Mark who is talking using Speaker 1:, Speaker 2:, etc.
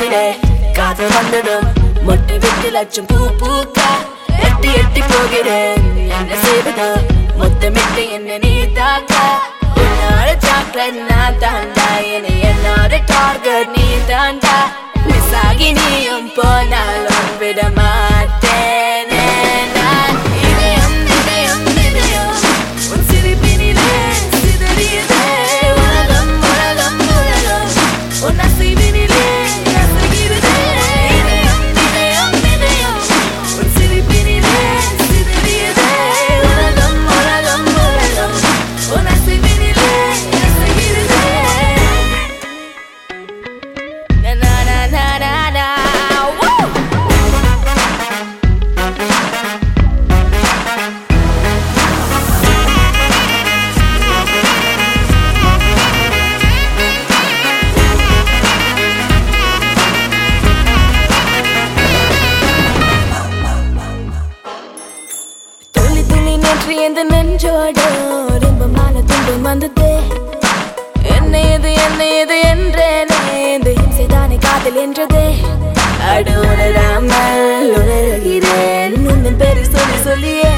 Speaker 1: நெஞ்சிலே காதல் வந்ததும் மொட்டு விட்டு லட்சம் பூ பூக்க எட்டி எட்டி போகிறேன் என்ன செய்வது மொத்தமிட்டு என்ன நீ தாக்க உன்னோட சாக்லேட் நான் தாண்டா என்னை என்னோட டார்கெட் நீ தாண்டா மிஸ் ஆகி நீயும் போனாலும் விட மாட்டேனே நான் இதயம் இதயம் இதயம் உன் சிரிப்பினிலே சிதறியதே உலகம் உலகம் உலகம் உன் அசைவினிலே அசைகிறதே இதயம் இதயம் இதயம் உன் சிரிப்பினிலே சிதறியதே உலகம் உலகம் உலகம் உன் அசைவினிலே அசைகிறதே Na na na na na na. Woo! துளி துளி நேற்று எந்த நெஞ்சோடு இன்பமான துன்பம் வந்ததே என்ன இது என்ன இது என்றேனே இந்த இம்சைதானே காதல் என்றதே அடு உணராமல் உணர்கிறேன் உந்தன் பேரை சொல்லி சொல்லியே